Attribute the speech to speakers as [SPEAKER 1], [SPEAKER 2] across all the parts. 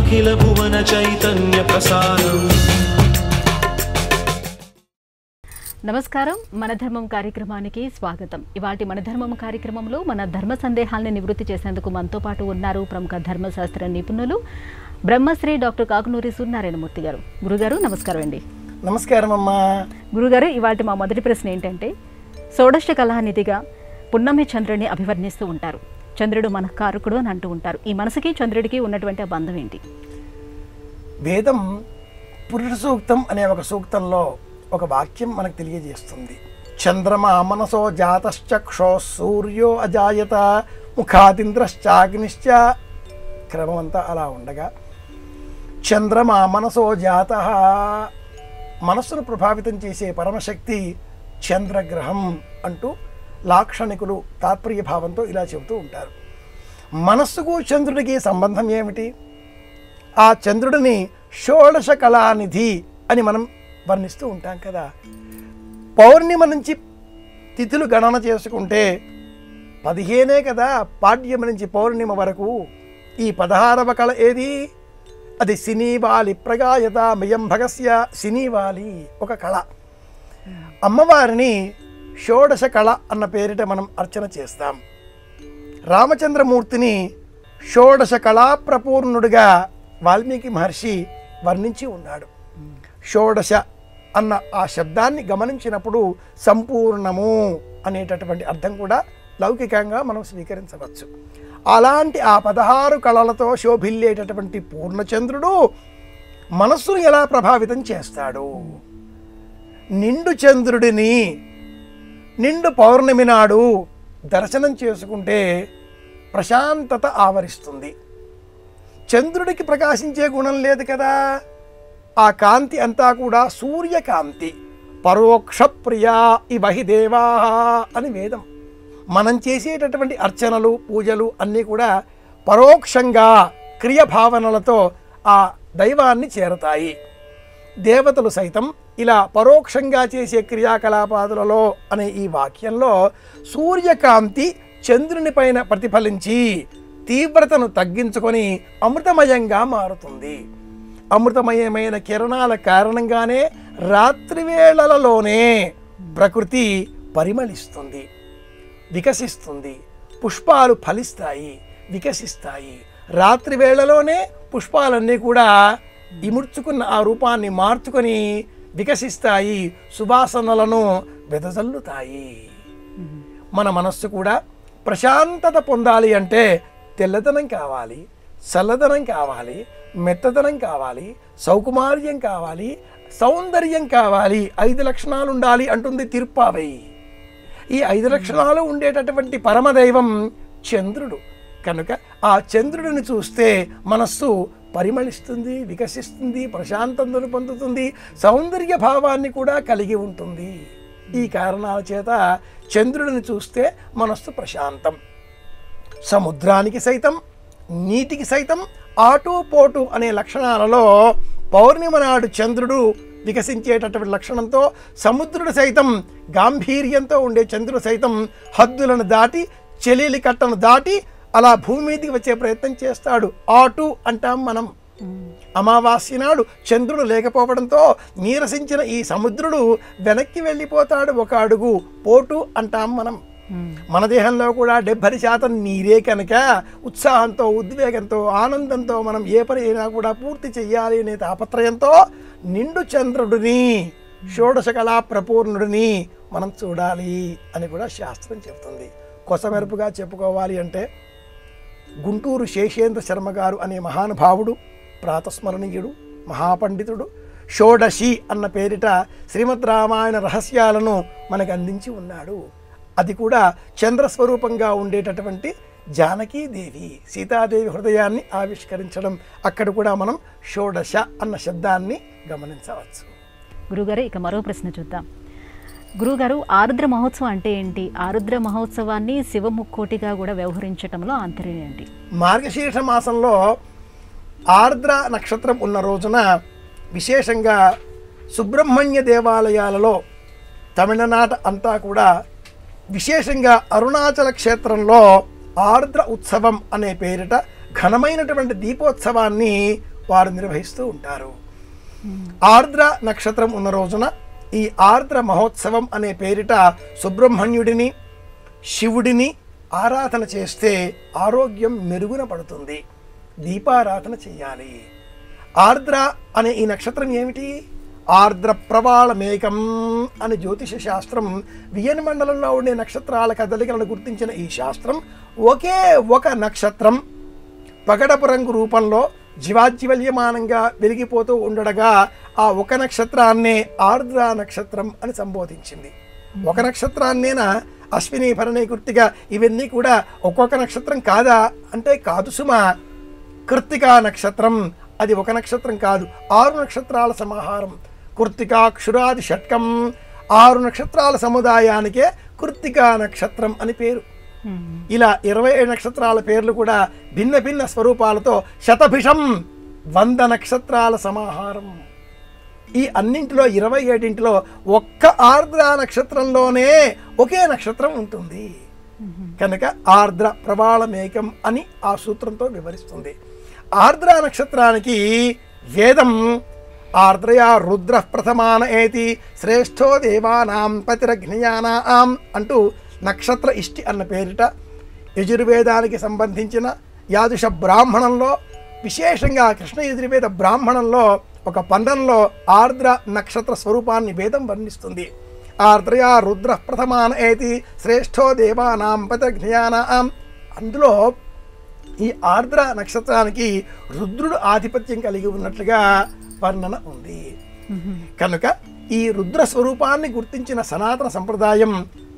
[SPEAKER 1] అఖిల భువన చైతన్య ప్రసారం
[SPEAKER 2] నమస్కారం మన ధర్మం కార్యక్రమానికి స్వాగతం ఇవాటి మన ధర్మం కార్యక్రమంలో మన ధర్మ సందేహాల్ని నివృత్తి చేసేందుకు మనతో పాటు ఉన్నారు ప్రముఖ ధర్మశాస్త్ర నిపుణులు బ్రహ్మశ్రీ డాక్టర్ కాకునూరి సూర్యనారాయణమూర్తి గారు గురుగారు నమస్కారం అండి
[SPEAKER 3] నమస్కారం అమ్మా
[SPEAKER 2] గురుగారు ఇవాటి మా మొదటి ప్రశ్న ఏంటంటే షోడశ కళానిధిగా పున్నమి చంద్రుడిని అభివర్ణిస్తూ ఉంటారు చంద్రుడు మన కారకుడు అని అంటూ ఉంటారు ఈ మనసుకి చంద్రుడికి ఉన్నటువంటి ఆ బంధం ఏంటి
[SPEAKER 3] వేదం పురుష సూక్తం అనే ఒక సూక్తంలో ఒక వాక్యం మనకు తెలియజేస్తుంది చంద్రమా మనసో జాతశ్చక్షో సూర్యో అజాయత ముఖాదింద్రశ్చాగ్నిశ్చ క్రమం అంతా అలా ఉండగా చంద్రమా మనసో జాత మనస్సును ప్రభావితం చేసే పరమశక్తి చంద్రగ్రహం అంటూ లాక్షణికులు తాత్పర్య భావంతో ఇలా చెబుతూ ఉంటారు మనస్సుకు చంద్రుడికి సంబంధం ఏమిటి ఆ చంద్రుడిని షోడశ కళానిధి అని మనం వర్ణిస్తూ ఉంటాం కదా పౌర్ణిమ నుంచి తిథులు గణన చేసుకుంటే పదిహేనే కదా పాడ్యమ నుంచి పౌర్ణిమ వరకు ఈ పదహారవ కళ ఏది అది సినీవాలి ప్రగాయత మయం భగస్య సినీవాలి ఒక కళ అమ్మవారిని షోడశ కళ అన్న పేరిట మనం అర్చన చేస్తాం రామచంద్రమూర్తిని షోడశ కళాప్రపూర్ణుడిగా వాల్మీకి మహర్షి వర్ణించి ఉన్నాడు షోడశ అన్న ఆ శబ్దాన్ని గమనించినప్పుడు సంపూర్ణము అనేటటువంటి అర్థం కూడా లౌకికంగా మనం స్వీకరించవచ్చు అలాంటి ఆ పదహారు కళలతో శోభిల్లేటటువంటి పూర్ణచంద్రుడు మనస్సును ఎలా ప్రభావితం చేస్తాడు నిండు చంద్రుడిని నిండు పౌర్ణమి నాడు దర్శనం చేసుకుంటే ప్రశాంతత ఆవరిస్తుంది చంద్రుడికి ప్రకాశించే గుణం లేదు కదా ఆ కాంతి అంతా కూడా సూర్యకాంతి పరోక్ష ప్రియా ఇవహి దేవా అని వేదం మనం చేసేటటువంటి అర్చనలు పూజలు అన్నీ కూడా పరోక్షంగా క్రియ భావనలతో ఆ దైవాన్ని చేరతాయి దేవతలు సైతం ఇలా పరోక్షంగా చేసే క్రియాకలాపాదులలో అనే ఈ వాక్యంలో సూర్యకాంతి చంద్రుని పైన ప్రతిఫలించి తీవ్రతను తగ్గించుకొని అమృతమయంగా మారుతుంది అమృతమయమైన కిరణాల కారణంగానే రాత్రి వేళలలోనే ప్రకృతి పరిమళిస్తుంది వికసిస్తుంది పుష్పాలు ఫలిస్తాయి వికసిస్తాయి రాత్రి వేళలోనే పుష్పాలన్నీ కూడా ఇముడ్చుకున్న ఆ రూపాన్ని మార్చుకొని వికసిస్తాయి సువాసనలను వెదజల్లుతాయి మన మనస్సు కూడా ప్రశాంతత పొందాలి అంటే తెల్లదనం కావాలి చల్లదనం కావాలి మెత్తదనం కావాలి సౌకుమార్యం కావాలి సౌందర్యం కావాలి ఐదు లక్షణాలు ఉండాలి అంటుంది తిరుప్పావై ఈ ఐదు లక్షణాలు ఉండేటటువంటి పరమదైవం చంద్రుడు కనుక ఆ చంద్రుడిని చూస్తే మనస్సు పరిమళిస్తుంది వికసిస్తుంది ప్రశాంతతను పొందుతుంది సౌందర్య భావాన్ని కూడా కలిగి ఉంటుంది ఈ కారణాల చేత చంద్రుడిని చూస్తే మనస్సు ప్రశాంతం సముద్రానికి సైతం నీటికి సైతం ఆటు పోటు అనే లక్షణాలలో పౌర్ణిమ నాడు చంద్రుడు వికసించేటటువంటి లక్షణంతో సముద్రుడు సైతం గాంభీర్యంతో ఉండే చంద్రుడు సైతం హద్దులను దాటి చెలీలి కట్టను దాటి అలా భూమి మీదకి వచ్చే ప్రయత్నం చేస్తాడు ఆటు అంటాం మనం అమావాస్య నాడు చంద్రుడు లేకపోవడంతో నీరసించిన ఈ సముద్రుడు వెనక్కి వెళ్ళిపోతాడు ఒక అడుగు పోటు అంటాం మనం మన దేహంలో కూడా డెబ్బై శాతం నీరే కనుక ఉత్సాహంతో ఉద్వేగంతో ఆనందంతో మనం ఏ పని అయినా కూడా పూర్తి చెయ్యాలి అనే తాపత్రయంతో నిండు చంద్రుడిని షోడశ కళా ప్రపూర్ణుడిని మనం చూడాలి అని కూడా శాస్త్రం చెబుతుంది కొసమెరుపుగా చెప్పుకోవాలి అంటే గుంటూరు శేషేంద్ర శర్మ గారు అనే మహానుభావుడు ప్రాతస్మరణీయుడు మహాపండితుడు షోడశి అన్న పేరిట శ్రీమద్ రామాయణ రహస్యాలను మనకు అందించి ఉన్నాడు అది కూడా చంద్రస్వరూపంగా ఉండేటటువంటి జానకీదేవి సీతాదేవి హృదయాన్ని ఆవిష్కరించడం అక్కడ కూడా మనం షోడశ అన్న శబ్దాన్ని గమనించవచ్చు
[SPEAKER 2] గురుగారు ఇక మరో ప్రశ్న చూద్దాం గురుగారు ఆరుద్ర మహోత్సవం అంటే ఏంటి ఆరుద్ర మహోత్సవాన్ని శివముక్కోటిగా కూడా వ్యవహరించడంలో ఆంతర్యం ఏంటి
[SPEAKER 3] మార్గశీర్ష మాసంలో ఆర్ద్ర నక్షత్రం ఉన్న రోజున విశేషంగా సుబ్రహ్మణ్య దేవాలయాలలో తమిళనాట అంతా కూడా విశేషంగా అరుణాచల క్షేత్రంలో ఆర్ద్ర ఉత్సవం అనే పేరిట ఘనమైనటువంటి దీపోత్సవాన్ని వారు నిర్వహిస్తూ ఉంటారు ఆర్ద్ర నక్షత్రం ఉన్న రోజున ఈ ఆర్ద్ర మహోత్సవం అనే పేరిట సుబ్రహ్మణ్యుడిని శివుడిని ఆరాధన చేస్తే ఆరోగ్యం మెరుగున పడుతుంది దీపారాధన చేయాలి ఆర్ద్ర అనే ఈ నక్షత్రం ఏమిటి ఆర్ద్ర ప్రవాళమేకం అని జ్యోతిష శాస్త్రం వియన్ మండలంలో ఉండే నక్షత్రాల కదలికలను గుర్తించిన ఈ శాస్త్రం ఒకే ఒక నక్షత్రం పగడపు రంగు రూపంలో జీవాజ్యవల్యమానంగా వెలిగిపోతూ ఉండడగా ఆ ఒక నక్షత్రాన్నే ఆర్ద్ర నక్షత్రం అని సంబోధించింది ఒక నక్షత్రాన్నేనా అశ్విని భరణి కృత్తిక ఇవన్నీ కూడా ఒక్కొక్క నక్షత్రం కాదా అంటే కాదు సుమా కృత్తికా నక్షత్రం అది ఒక నక్షత్రం కాదు ఆరు నక్షత్రాల సమాహారం కృత్తికా క్షురాది షట్కం ఆరు నక్షత్రాల సముదాయానికే కృత్తికా నక్షత్రం అని పేరు ఇలా ఇరవై ఏడు నక్షత్రాల పేర్లు కూడా భిన్న భిన్న స్వరూపాలతో శతభిషం వంద నక్షత్రాల సమాహారం ఈ అన్నింటిలో ఇరవై ఏడింటిలో ఒక్క ఆర్ద్ర నక్షత్రంలోనే ఒకే నక్షత్రం ఉంటుంది కనుక ఆర్ద్ర ప్రవాళమేకం అని ఆ సూత్రంతో వివరిస్తుంది ఆర్ద్ర నక్షత్రానికి వేదం ఆర్ద్రయా రుద్ర ప్రథమాన ఏతి శ్రేష్ఠో దేవానాం పతిరఘ్నయానాం అంటూ నక్షత్ర ఇష్టి అన్న పేరిట యజుర్వేదానికి సంబంధించిన యాదుష బ్రాహ్మణంలో విశేషంగా కృష్ణ యజుర్వేద బ్రాహ్మణంలో ఒక పండంలో ఆర్ద్ర నక్షత్ర స్వరూపాన్ని వేదం వర్ణిస్తుంది ఆర్ద్రయా రుద్ర ప్రథమాన ఏతి శ్రేష్ఠో దేవానాం పతిరఘ్నయానాం అందులో ఈ ఆర్ద్ర నక్షత్రానికి రుద్రుడు ఆధిపత్యం కలిగి ఉన్నట్లుగా వర్ణన ఉంది కనుక ఈ రుద్ర స్వరూపాన్ని గుర్తించిన సనాతన సంప్రదాయం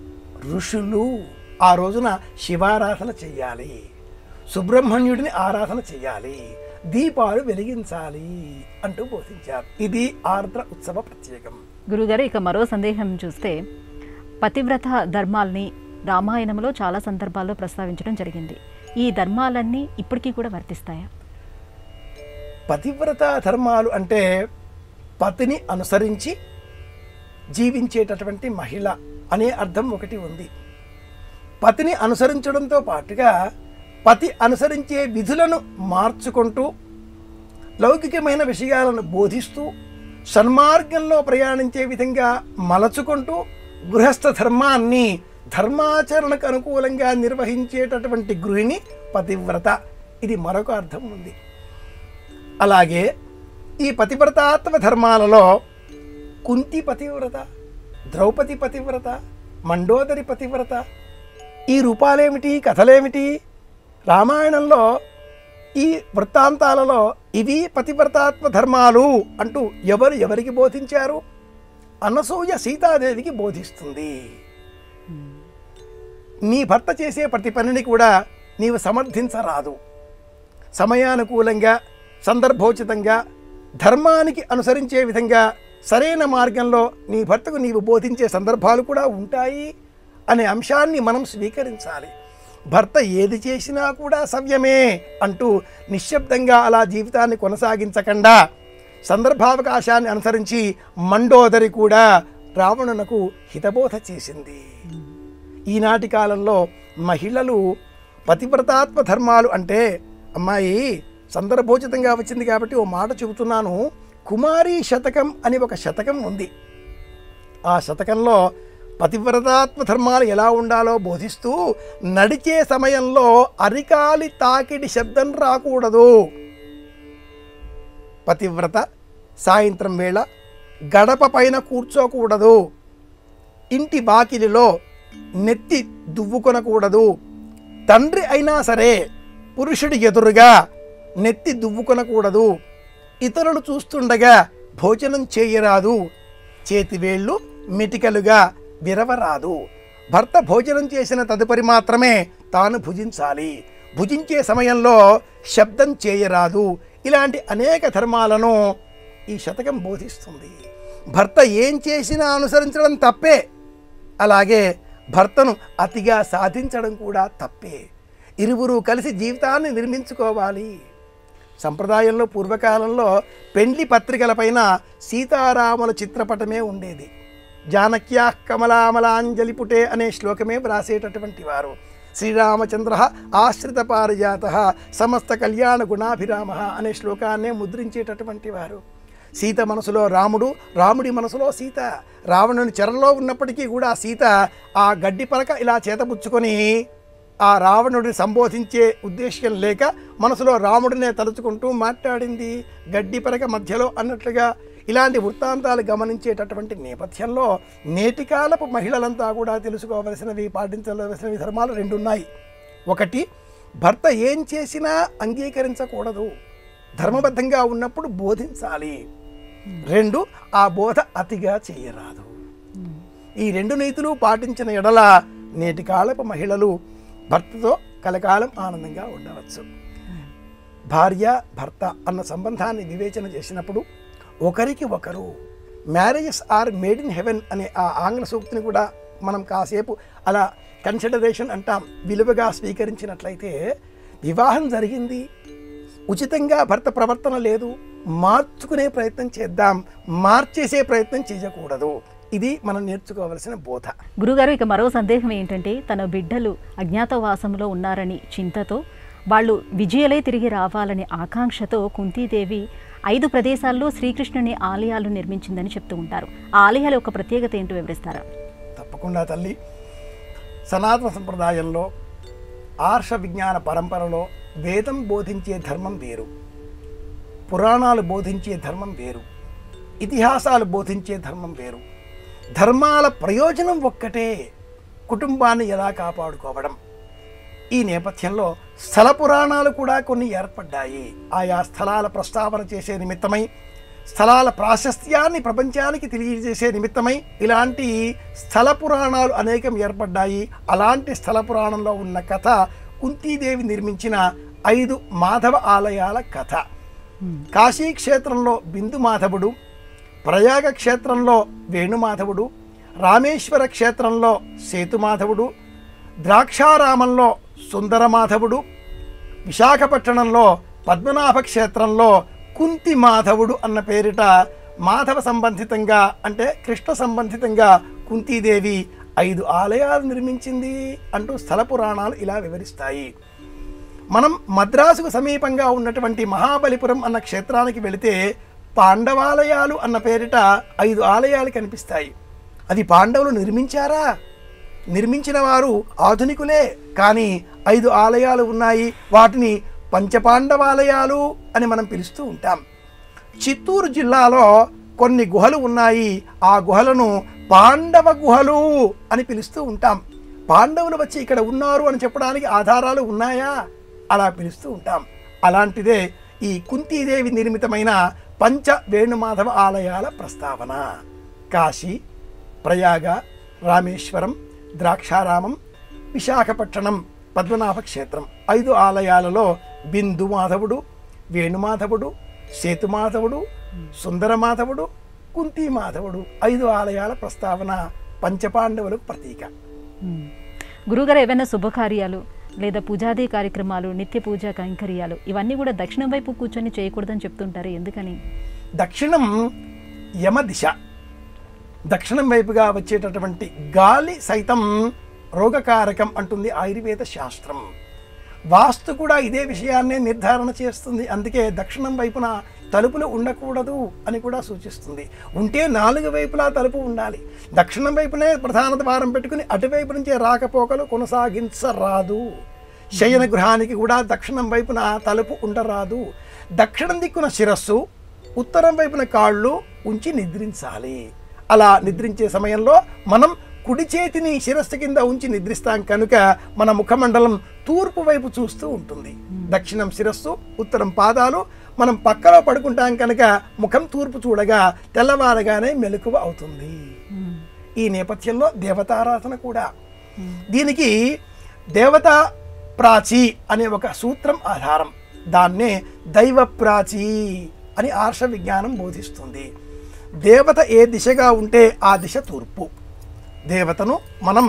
[SPEAKER 3] ఋషులు ఆ రోజున శివారాధన చెయ్యాలి సుబ్రహ్మణ్యుడిని ఆరాధన చెయ్యాలి దీపాలు వెలిగించాలి అంటూ బోధించారు ఇది ఆర్ద్ర ఉత్సవ ప్రత్యేకం
[SPEAKER 2] గురుగారు ఇక మరో సందేహం చూస్తే పతివ్రత ధర్మాల్ని రామాయణంలో చాలా సందర్భాల్లో ప్రస్తావించడం జరిగింది ఈ ధర్మాలన్నీ ఇప్పటికీ కూడా వర్తిస్తాయా
[SPEAKER 3] పతివ్రత ధర్మాలు అంటే పతిని అనుసరించి జీవించేటటువంటి మహిళ అనే అర్థం ఒకటి ఉంది పతిని అనుసరించడంతో పాటుగా పతి అనుసరించే విధులను మార్చుకుంటూ లౌకికమైన విషయాలను బోధిస్తూ సన్మార్గంలో ప్రయాణించే విధంగా మలచుకుంటూ గృహస్థ ధర్మాన్ని ధర్మాచరణకు అనుకూలంగా నిర్వహించేటటువంటి గృహిణి పతివ్రత ఇది మరొక అర్థం ఉంది అలాగే ఈ పతివ్రతాత్మ ధర్మాలలో కుంతి పతివ్రత ద్రౌపది పతివ్రత మండోదరి పతివ్రత ఈ రూపాలేమిటి కథలేమిటి రామాయణంలో ఈ వృత్తాంతాలలో ఇవి పతివ్రతాత్మ ధర్మాలు అంటూ ఎవరు ఎవరికి బోధించారు అనసూయ సీతాదేవికి బోధిస్తుంది నీ భర్త చేసే ప్రతి పనిని కూడా నీవు సమర్థించరాదు సమయానుకూలంగా సందర్భోచితంగా ధర్మానికి అనుసరించే విధంగా సరైన మార్గంలో నీ భర్తకు నీవు బోధించే సందర్భాలు కూడా ఉంటాయి అనే అంశాన్ని మనం స్వీకరించాలి భర్త ఏది చేసినా కూడా సవ్యమే అంటూ నిశ్శబ్దంగా అలా జీవితాన్ని కొనసాగించకుండా సందర్భావకాశాన్ని అనుసరించి మండోదరి కూడా రావణునకు హితబోధ చేసింది ఈనాటి కాలంలో మహిళలు పతివ్రతాత్మ ధర్మాలు అంటే అమ్మాయి సందర్భోచితంగా వచ్చింది కాబట్టి ఓ మాట చెబుతున్నాను కుమారి శతకం అని ఒక శతకం ఉంది ఆ శతకంలో పతివ్రతాత్మ ధర్మాలు ఎలా ఉండాలో బోధిస్తూ నడిచే సమయంలో అరికాలి తాకిడి శబ్దం రాకూడదు పతివ్రత సాయంత్రం వేళ గడప పైన కూర్చోకూడదు ఇంటి బాకిలిలో నెత్తి దువ్వుకొనకూడదు తండ్రి అయినా సరే పురుషుడి ఎదురుగా నెత్తి దువ్వుకొనకూడదు ఇతరులు చూస్తుండగా భోజనం చేయరాదు చేతివేళ్ళు మిటికలుగా విరవరాదు భర్త భోజనం చేసిన తదుపరి మాత్రమే తాను భుజించాలి భుజించే సమయంలో శబ్దం చేయరాదు ఇలాంటి అనేక ధర్మాలను ఈ శతకం బోధిస్తుంది భర్త ఏం చేసినా అనుసరించడం తప్పే అలాగే భర్తను అతిగా సాధించడం కూడా తప్పే ఇరువురు కలిసి జీవితాన్ని నిర్మించుకోవాలి సంప్రదాయంలో పూర్వకాలంలో పెండ్లి పత్రికలపైన సీతారాముల చిత్రపటమే ఉండేది జానక్యా కమలామలాంజలి పుటే అనే శ్లోకమే వ్రాసేటటువంటి వారు శ్రీరామచంద్ర ఆశ్రిత పారిజాత సమస్త కళ్యాణ గుణాభిరామ అనే శ్లోకాన్నే ముద్రించేటటువంటి వారు సీత మనసులో రాముడు రాముడి మనసులో సీత రావణుని చెరలో ఉన్నప్పటికీ కూడా సీత ఆ గడ్డి పలక ఇలా చేతపుచ్చుకొని ఆ రావణుడిని సంబోధించే ఉద్దేశ్యం లేక మనసులో రాముడినే తలుచుకుంటూ మాట్లాడింది గడ్డి పరక మధ్యలో అన్నట్లుగా ఇలాంటి వృత్తాంతాలు గమనించేటటువంటి నేపథ్యంలో నేటి కాలపు మహిళలంతా కూడా తెలుసుకోవలసినవి పాటించవలసినవి ధర్మాలు రెండు ఉన్నాయి ఒకటి భర్త ఏం చేసినా అంగీకరించకూడదు ధర్మబద్ధంగా ఉన్నప్పుడు బోధించాలి రెండు ఆ బోధ అతిగా చేయరాదు ఈ రెండు నీతులు పాటించిన ఎడల నేటి కాలపు మహిళలు భర్తతో కలకాలం ఆనందంగా ఉండవచ్చు భార్య భర్త అన్న సంబంధాన్ని వివేచన చేసినప్పుడు ఒకరికి ఒకరు marriages are made in heaven అనే ఆ ఆంగ్ల సూక్తిని కూడా మనం కాసేపు అలా కన్సిడరేషన్ అంటాం విలువగా స్వీకరించినట్లయితే వివాహం జరిగింది ఉచితంగా భర్త ప్రవర్తన లేదు మార్చుకునే ప్రయత్నం చేద్దాం మార్చేసే ప్రయత్నం చేయకూడదు ఇది మనం నేర్చుకోవలసిన బోధ
[SPEAKER 2] గురుగారు ఇక మరో సందేహం ఏంటంటే తన బిడ్డలు అజ్ఞాతవాసంలో ఉన్నారని చింతతో వాళ్ళు విజయలై తిరిగి రావాలనే ఆకాంక్షతో కుంతీదేవి ఐదు ప్రదేశాల్లో శ్రీకృష్ణుని ఆలయాలు నిర్మించిందని చెప్తూ ఉంటారు ఆ ఆలయాల యొక్క ప్రత్యేకత ఏంటో వివరిస్తారా
[SPEAKER 3] తప్పకుండా తల్లి సనాతన సంప్రదాయంలో ఆర్ష విజ్ఞాన పరంపరలో వేదం బోధించే ధర్మం వేరు పురాణాలు బోధించే ధర్మం వేరు ఇతిహాసాలు బోధించే ధర్మం వేరు ధర్మాల ప్రయోజనం ఒక్కటే కుటుంబాన్ని ఎలా కాపాడుకోవడం ఈ నేపథ్యంలో స్థల పురాణాలు కూడా కొన్ని ఏర్పడ్డాయి ఆయా స్థలాల ప్రస్తావన చేసే నిమిత్తమై స్థలాల ప్రాశస్త్యాన్ని ప్రపంచానికి తెలియజేసే నిమిత్తమై ఇలాంటి స్థల పురాణాలు అనేకం ఏర్పడ్డాయి అలాంటి స్థల పురాణంలో ఉన్న కథ కుంతీదేవి నిర్మించిన ఐదు మాధవ ఆలయాల కథ కాశీ క్షేత్రంలో బిందు మాధవుడు ప్రయాగ క్షేత్రంలో వేణుమాధవుడు రామేశ్వర క్షేత్రంలో సేతుమాధవుడు ద్రాక్షారామంలో సుందరమాధవుడు విశాఖపట్టణంలో పద్మనాభ క్షేత్రంలో కుంతి మాధవుడు అన్న పేరిట మాధవ సంబంధితంగా అంటే కృష్ణ సంబంధితంగా కుంతీదేవి ఐదు ఆలయాలు నిర్మించింది అంటూ స్థల పురాణాలు ఇలా వివరిస్తాయి మనం మద్రాసుకు సమీపంగా ఉన్నటువంటి మహాబలిపురం అన్న క్షేత్రానికి వెళితే పాండవాలయాలు అన్న పేరిట ఐదు ఆలయాలు కనిపిస్తాయి అది పాండవులు నిర్మించారా నిర్మించిన వారు ఆధునికులే కానీ ఐదు ఆలయాలు ఉన్నాయి వాటిని పంచపాండవాలయాలు అని మనం పిలుస్తూ ఉంటాం చిత్తూరు జిల్లాలో కొన్ని గుహలు ఉన్నాయి ఆ గుహలను పాండవ గుహలు అని పిలుస్తూ ఉంటాం పాండవులు వచ్చి ఇక్కడ ఉన్నారు అని చెప్పడానికి ఆధారాలు ఉన్నాయా అలా పిలుస్తూ ఉంటాం అలాంటిదే ఈ కుంతీదేవి నిర్మితమైన పంచ వేణుమాధవ ఆలయాల ప్రస్తావన కాశీ ప్రయాగ రామేశ్వరం ద్రాక్షారామం విశాఖపట్టణం పద్మనాభ క్షేత్రం ఐదు ఆలయాలలో బిందు మాధవుడు వేణుమాధవుడు సేతుమాధవుడు సుందరమాధవుడు కుంతి మాధవుడు ఐదు ఆలయాల ప్రస్తావన పంచపాండవులకు ప్రతీక
[SPEAKER 2] మ్మ్. గురుగారు ఏవైనా శుభకార్యాలు లేదా పూజాది కార్యక్రమాలు నిత్య పూజా కైంకర్యాలు ఇవన్నీ కూడా దక్షిణం వైపు కూర్చొని చేయకూడదని చెప్తుంటారు ఎందుకని
[SPEAKER 3] దక్షిణం యమ దిశ దక్షిణం వైపుగా వచ్చేటటువంటి గాలి సైతం రోగకారకం అంటుంది ఆయుర్వేద శాస్త్రం వాస్తు కూడా ఇదే విషయాన్నే నిర్ధారణ చేస్తుంది అందుకే దక్షిణం వైపున తలుపులు ఉండకూడదు అని కూడా సూచిస్తుంది ఉంటే నాలుగు వైపులా తలుపు ఉండాలి దక్షిణం వైపునే ప్రధాన ద్వారం పెట్టుకుని అటువైపు నుంచే రాకపోకలు కొనసాగించరాదు శయన గృహానికి కూడా దక్షిణం వైపున తలుపు ఉండరాదు దక్షిణం దిక్కున శిరస్సు ఉత్తరం వైపున కాళ్ళు ఉంచి నిద్రించాలి అలా నిద్రించే సమయంలో మనం కుడి చేతిని శిరస్సు కింద ఉంచి నిద్రిస్తాం కనుక మన ముఖమండలం తూర్పు వైపు చూస్తూ ఉంటుంది దక్షిణం శిరస్సు ఉత్తరం పాదాలు మనం పక్కలో పడుకుంటాం కనుక ముఖం తూర్పు చూడగా తెల్లవారగానే మెలకువ అవుతుంది ఈ నేపథ్యంలో దేవతారాధన కూడా దీనికి దేవతా ప్రాచి అనే ఒక సూత్రం ఆధారం దాన్నే దైవ ప్రాచి అని ఆర్ష విజ్ఞానం బోధిస్తుంది దేవత ఏ దిశగా ఉంటే ఆ దిశ తూర్పు దేవతను మనం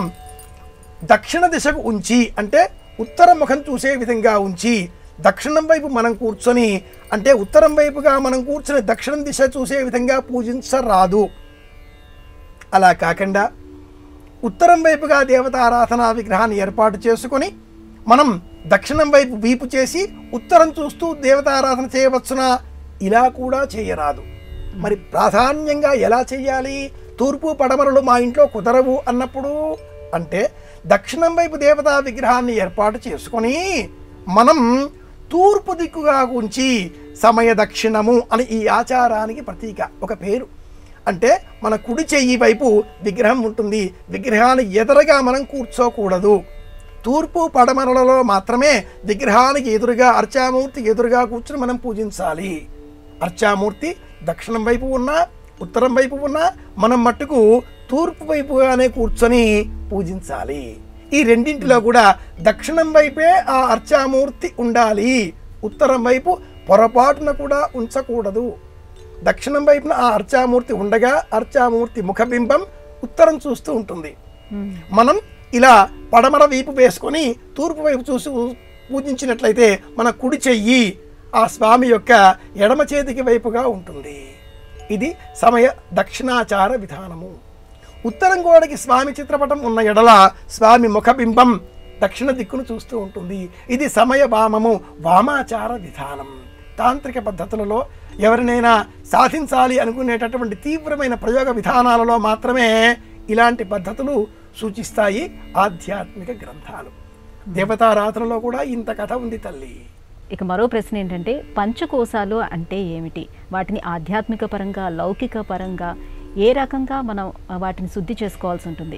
[SPEAKER 3] దక్షిణ దిశకు ఉంచి అంటే ఉత్తర ముఖం చూసే విధంగా ఉంచి దక్షిణం వైపు మనం కూర్చొని అంటే ఉత్తరం వైపుగా మనం కూర్చొని దక్షిణం దిశ చూసే విధంగా పూజించరాదు అలా కాకుండా ఉత్తరం వైపుగా దేవతారాధనా విగ్రహాన్ని ఏర్పాటు చేసుకొని మనం దక్షిణం వైపు వీపు చేసి ఉత్తరం చూస్తూ దేవతారాధన చేయవచ్చునా ఇలా కూడా చేయరాదు మరి ప్రాధాన్యంగా ఎలా చెయ్యాలి తూర్పు పడమరలు మా ఇంట్లో కుదరవు అన్నప్పుడు అంటే దక్షిణం వైపు దేవతా విగ్రహాన్ని ఏర్పాటు చేసుకొని మనం తూర్పు దిక్కుగా ఉంచి సమయ దక్షిణము అని ఈ ఆచారానికి ప్రతీక ఒక పేరు అంటే మన కుడి చెయ్యి వైపు విగ్రహం ఉంటుంది విగ్రహాన్ని ఎదురుగా మనం కూర్చోకూడదు తూర్పు పడమరలలో మాత్రమే విగ్రహానికి ఎదురుగా అర్చామూర్తి ఎదురుగా కూర్చుని మనం పూజించాలి అర్చామూర్తి దక్షిణం వైపు ఉన్నా ఉత్తరం వైపు ఉన్నా మనం మట్టుకు తూర్పు వైపుగానే కూర్చొని పూజించాలి ఈ రెండింటిలో కూడా దక్షిణం వైపే ఆ అర్చామూర్తి ఉండాలి ఉత్తరం వైపు పొరపాటున కూడా ఉంచకూడదు దక్షిణం వైపున ఆ అర్చామూర్తి ఉండగా అర్చామూర్తి ముఖబింబం ఉత్తరం చూస్తూ ఉంటుంది మనం ఇలా పడమర వీపు వేసుకొని తూర్పు వైపు చూసి పూజించినట్లయితే మన కుడి చెయ్యి ఆ స్వామి యొక్క ఎడమ చేతికి వైపుగా ఉంటుంది ఇది సమయ దక్షిణాచార విధానము ఉత్తరం గోడకి స్వామి చిత్రపటం ఉన్న ఎడల స్వామి ముఖబింబం దక్షిణ దిక్కును చూస్తూ ఉంటుంది ఇది సమయ వామము వామాచార విధానం తాంత్రిక పద్ధతులలో ఎవరినైనా సాధించాలి అనుకునేటటువంటి తీవ్రమైన ప్రయోగ విధానాలలో మాత్రమే ఇలాంటి పద్ధతులు సూచిస్తాయి ఆధ్యాత్మిక గ్రంథాలు దేవతారాధనలో కూడా ఇంత కథ ఉంది తల్లి
[SPEAKER 2] ఇక మరో ప్రశ్న ఏంటంటే పంచకోశాలు అంటే ఏమిటి వాటిని ఆధ్యాత్మిక పరంగా లౌకిక పరంగా ఏ రకంగా మనం ఆ, వాటిని శుద్ధి చేసుకోవాల్సి ఉంటుంది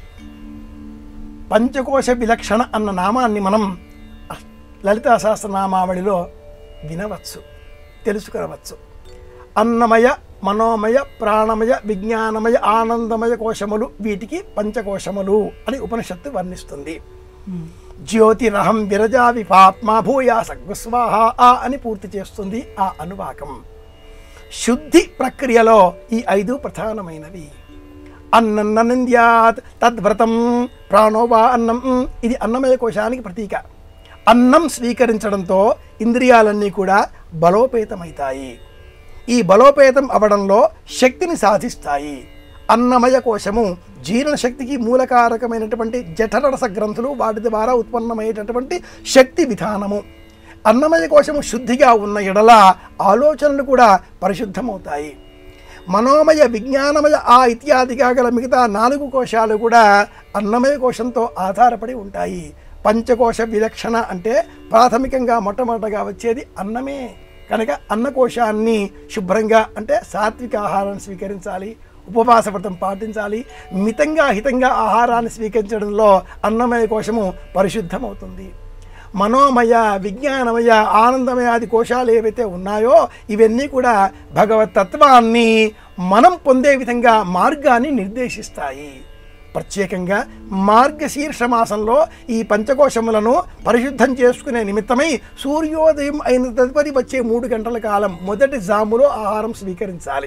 [SPEAKER 3] పంచకోశ విలక్షణ అన్న నామాన్ని మనం లలితా సహస్రనామావళిలో వినవచ్చు తెలుసుకొనవచ్చు అన్నమయ మనోమయ ప్రాణమయ విజ్ఞానమయ ఆనందమయ కోశములు వీటికి పంచకోశములు అని ఉపనిషత్తు వర్ణిస్తుంది జ్యోతిరహం విరజావి పాప్మా భూయాస గుస్వాహ ఆ అని పూర్తి చేస్తుంది ఆ అనువాకం శుద్ధి ప్రక్రియలో ఈ ఐదు ప్రధానమైనవి అన్నన్నంద్యాత్ తద్వ్రతం ప్రాణోవా అన్నం ఇది అన్నమయ కోశానికి ప్రతీక అన్నం స్వీకరించడంతో ఇంద్రియాలన్నీ కూడా బలోపేతమవుతాయి ఈ బలోపేతం అవడంలో శక్తిని సాధిస్తాయి అన్నమయ కోశము జీర్ణశక్తికి మూలకారకమైనటువంటి జఠరరస గ్రంథులు వాటి ద్వారా ఉత్పన్నమయ్యేటటువంటి శక్తి విధానము అన్నమయ కోశము శుద్ధిగా ఉన్న ఎడల ఆలోచనలు కూడా పరిశుద్ధమవుతాయి మనోమయ విజ్ఞానమయ ఆ ఇత్యాదిగా గల మిగతా నాలుగు కోశాలు కూడా అన్నమయ కోశంతో ఆధారపడి ఉంటాయి పంచకోశ విలక్షణ అంటే ప్రాథమికంగా మొట్టమొదటగా వచ్చేది అన్నమే కనుక అన్నకోశాన్ని శుభ్రంగా అంటే సాత్విక ఆహారాన్ని స్వీకరించాలి ఉపవాస వ్రతం పాటించాలి మితంగా హితంగా ఆహారాన్ని స్వీకరించడంలో అన్నమయ కోశము పరిశుద్ధమవుతుంది మనోమయ విజ్ఞానమయ ఆనందమయాది కోశాలు ఏవైతే ఉన్నాయో ఇవన్నీ కూడా భగవత్ తత్వాన్ని మనం పొందే విధంగా మార్గాన్ని నిర్దేశిస్తాయి ప్రత్యేకంగా మార్గశీర్ష మాసంలో ఈ పంచకోశములను పరిశుద్ధం చేసుకునే నిమిత్తమై సూర్యోదయం అయిన తదుపరి వచ్చే మూడు గంటల కాలం మొదటి జాములో ఆహారం స్వీకరించాలి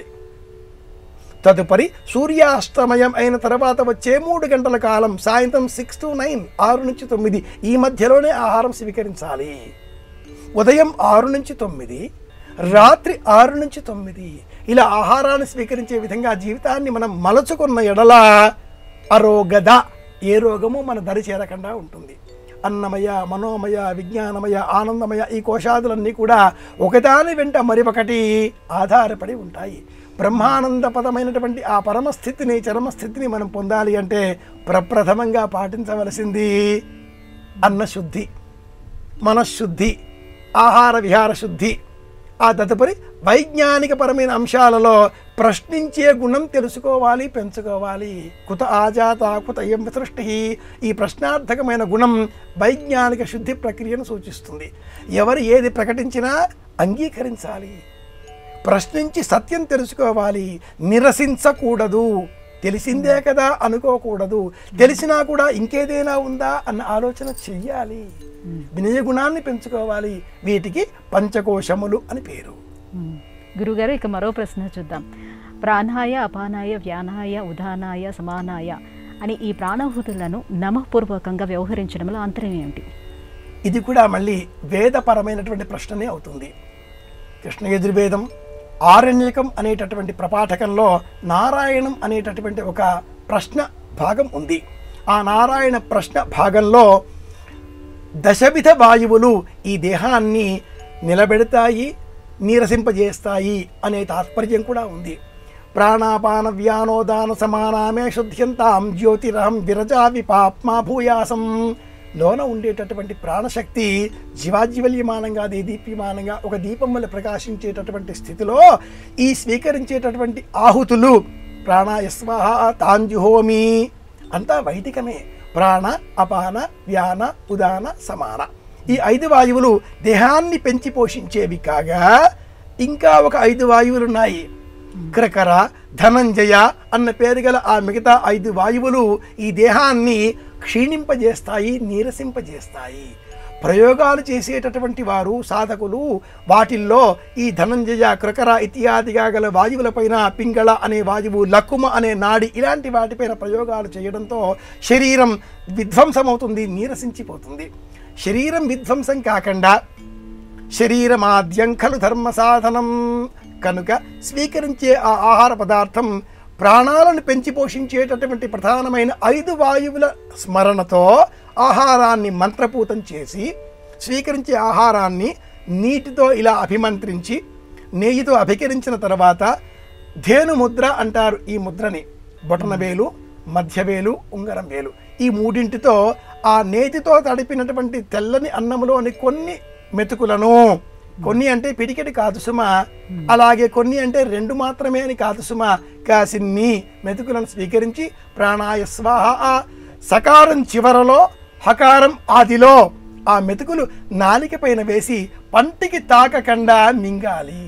[SPEAKER 3] తదుపరి సూర్యాస్తమయం అయిన తర్వాత వచ్చే మూడు గంటల కాలం సాయంత్రం సిక్స్ టు నైన్ ఆరు నుంచి తొమ్మిది ఈ మధ్యలోనే ఆహారం స్వీకరించాలి ఉదయం ఆరు నుంచి తొమ్మిది రాత్రి ఆరు నుంచి తొమ్మిది ఇలా ఆహారాన్ని స్వీకరించే విధంగా జీవితాన్ని మనం మలచుకున్న ఎడల అరోగద ఏ రోగము మన దరి చేరకుండా ఉంటుంది అన్నమయ మనోమయ విజ్ఞానమయ ఆనందమయ ఈ కోశాదులన్నీ కూడా ఒకదాని వెంట మరొకటి ఆధారపడి ఉంటాయి బ్రహ్మానందపదమైనటువంటి ఆ పరమస్థితిని చరమస్థితిని మనం పొందాలి అంటే ప్రప్రథమంగా పాటించవలసింది అన్నశుద్ధి మనశ్శుద్ధి ఆహార విహార శుద్ధి ఆ తదుపరి వైజ్ఞానికపరమైన అంశాలలో ప్రశ్నించే గుణం తెలుసుకోవాలి పెంచుకోవాలి కుత ఆజాత కుత ఎం సృష్టి ఈ ప్రశ్నార్థకమైన గుణం వైజ్ఞానిక శుద్ధి ప్రక్రియను సూచిస్తుంది ఎవరు ఏది ప్రకటించినా అంగీకరించాలి ప్రశ్నించి సత్యం తెలుసుకోవాలి నిరసించకూడదు తెలిసిందే కదా అనుకోకూడదు తెలిసినా కూడా ఇంకేదైనా ఉందా అన్న ఆలోచన చెయ్యాలి వినయ గుణాన్ని పెంచుకోవాలి వీటికి పంచకోశములు అని పేరు
[SPEAKER 2] మ్మ్. గురుగారు ఇక మరో ప్రశ్న చూద్దాం ప్రాణాయ అపానాయ వ్యానాయ ఉదానాయ సమానాయ అని ఈ ప్రాణభూతులను నమఃపూర్వకంగా వ్యవహరించడంలో అంతరం ఏమిటి
[SPEAKER 3] ఇది కూడా మళ్ళీ వేదపరమైనటువంటి ప్రశ్ననే అవుతుంది కృష్ణ యజుర్వేదం ఆరణ్యకం అనేటటువంటి ప్రపాఠకంలో నారాయణం అనేటటువంటి ఒక ప్రశ్న భాగం ఉంది ఆ నారాయణ ప్రశ్న భాగంలో దశవిధ వాయువులు ఈ దేహాన్ని నిలబెడతాయి నీరసింపజేస్తాయి అనే తాత్పర్యం కూడా ఉంది ప్రాణాపాన వ్యానోదాన సమానామే శుద్ధ్యంతాం జ్యోతిరహం విరజా విపాప్మా భూయాసం లోన ఉండేటటువంటి ప్రాణశక్తి జీవాజ్వల్యమానంగా దీప్యమానంగా ఒక దీపం వల్ల ప్రకాశించేటటువంటి స్థితిలో ఈ స్వీకరించేటటువంటి ఆహుతులు ప్రాణాయస్వాహ తాంజుహోమి అంతా వైదికమే ప్రాణ అపాన వ్యాన ఉదాన సమాన ఈ ఐదు వాయువులు దేహాన్ని పెంచి పోషించేవి కాగా ఇంకా ఒక ఐదు వాయువులు ఉన్నాయి క్రకర ధనంజయ అన్న పేరు గల ఆ మిగతా ఐదు వాయువులు ఈ దేహాన్ని క్షీణింపజేస్తాయి నీరసింపజేస్తాయి ప్రయోగాలు చేసేటటువంటి వారు సాధకులు వాటిల్లో ఈ ధనంజయ క్రకర ఇత్యాదిగా గల వాయువులపైన పింగళ అనే వాయువు లక్కుమ అనే నాడి ఇలాంటి వాటిపైన ప్రయోగాలు చేయడంతో శరీరం విధ్వంసమవుతుంది నీరసించిపోతుంది శరీరం విధ్వంసం కాకుండా శరీరమాద్యం ఖలు ధర్మ సాధనం కనుక స్వీకరించే ఆ ఆహార పదార్థం ప్రాణాలను పెంచి పోషించేటటువంటి ప్రధానమైన ఐదు వాయువుల స్మరణతో ఆహారాన్ని మంత్రపూతం చేసి స్వీకరించే ఆహారాన్ని నీటితో ఇలా అభిమంత్రించి నెయ్యితో అభికరించిన తర్వాత ధేను ముద్ర అంటారు ఈ ముద్రని బొటన వేలు మధ్య వేలు ఉంగరం వేలు ఈ మూడింటితో ఆ నేతితో తడిపినటువంటి తెల్లని అన్నంలోని కొన్ని మెతుకులను కొన్ని అంటే పిడికెటి కాదు సుమ అలాగే కొన్ని అంటే రెండు మాత్రమే అని కాదు సుమ కాసిన్ని మెతుకులను స్వీకరించి ప్రాణాయ స్వాహ ఆ సకారం చివరలో హకారం ఆదిలో ఆ మెతుకులు నాలిక పైన వేసి పంటికి తాకకుండా మింగాలి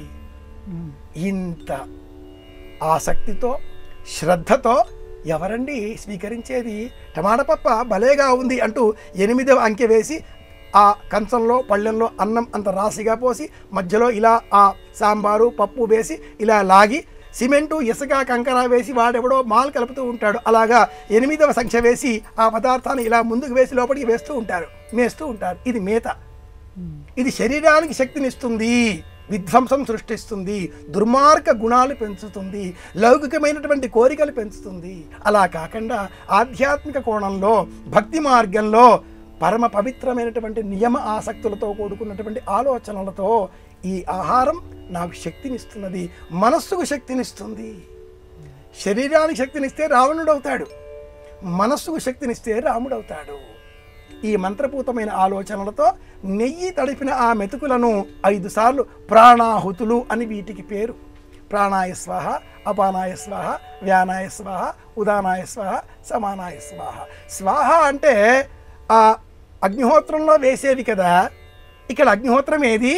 [SPEAKER 3] ఇంత ఆసక్తితో శ్రద్ధతో ఎవరండి స్వీకరించేది టమాటా పప్ప భలేగా ఉంది అంటూ ఎనిమిదవ అంకె వేసి ఆ కంచంలో పళ్ళెంలో అన్నం అంత రాశిగా పోసి మధ్యలో ఇలా ఆ సాంబారు పప్పు వేసి ఇలా లాగి సిమెంటు ఇసుక కంకర వేసి వాడెవడో మాల్ కలుపుతూ ఉంటాడు అలాగా ఎనిమిదవ సంఖ్య వేసి ఆ పదార్థాన్ని ఇలా ముందుకు వేసి లోపలికి వేస్తూ ఉంటారు మేస్తూ ఉంటారు ఇది మేత ఇది శరీరానికి శక్తినిస్తుంది విధ్వంసం సృష్టిస్తుంది దుర్మార్గ గుణాలు పెంచుతుంది లౌకికమైనటువంటి కోరికలు పెంచుతుంది అలా కాకుండా ఆధ్యాత్మిక కోణంలో భక్తి మార్గంలో పరమ పవిత్రమైనటువంటి నియమ ఆసక్తులతో కూడుకున్నటువంటి ఆలోచనలతో ఈ ఆహారం నాకు శక్తినిస్తున్నది మనస్సుకు శక్తినిస్తుంది శరీరానికి శక్తినిస్తే రావణుడు అవుతాడు మనస్సుకు శక్తినిస్తే రాముడవుతాడు ఈ మంత్రపూతమైన ఆలోచనలతో నెయ్యి తడిపిన ఆ మెతుకులను ఐదు సార్లు ప్రాణాహుతులు అని వీటికి పేరు ప్రాణాయ స్వాహ అపానాయ స్వాహ వ్యానాయ స్వాహ ఉదానాయ స్వాహ సమానాయ స్వాహ స్వాహ అంటే ఆ అగ్నిహోత్రంలో వేసేది కదా ఇక్కడ అగ్నిహోత్రం ఏది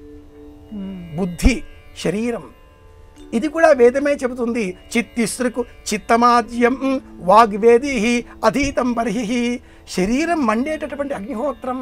[SPEAKER 3] బుద్ధి శరీరం ఇది కూడా వేదమే చెబుతుంది చిత్తిసృకు చిత్తమాద్యం వాగ్వేది అధీతం బర్హి శరీరం మండేటటువంటి అగ్నిహోత్రం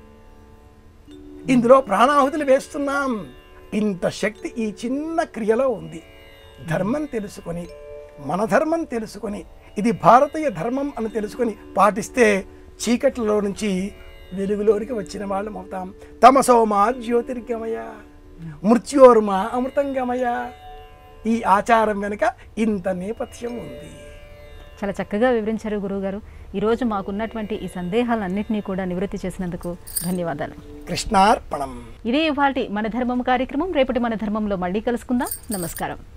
[SPEAKER 3] ఇందులో ప్రాణాహుతులు వేస్తున్నాం ఇంత శక్తి ఈ చిన్న క్రియలో ఉంది ధర్మం తెలుసుకొని మన ధర్మం తెలుసుకొని ఇది భారతీయ ధర్మం అని తెలుసుకొని పాటిస్తే చీకట్లలో నుంచి వెలుగులోనికి వచ్చిన వాళ్ళం అవుతాం తమసోమా జ్యోతిర్గమయ మృత్యోర్మా అమృతంగమయ ఈ ఆచారం వెనుక ఇంత నేపథ్యం ఉంది
[SPEAKER 2] చాలా చక్కగా వివరించారు గురువుగారు ఈరోజు మాకున్నటువంటి ఈ సందేహాలన్నింటినీ కూడా నివృత్తి చేసినందుకు ధన్యవాదాలు
[SPEAKER 3] కృష్ణార్పణం
[SPEAKER 2] ఇదే ఇవాళ మన ధర్మం కార్యక్రమం రేపటి మన ధర్మంలో మళ్ళీ కలుసుకుందాం నమస్కారం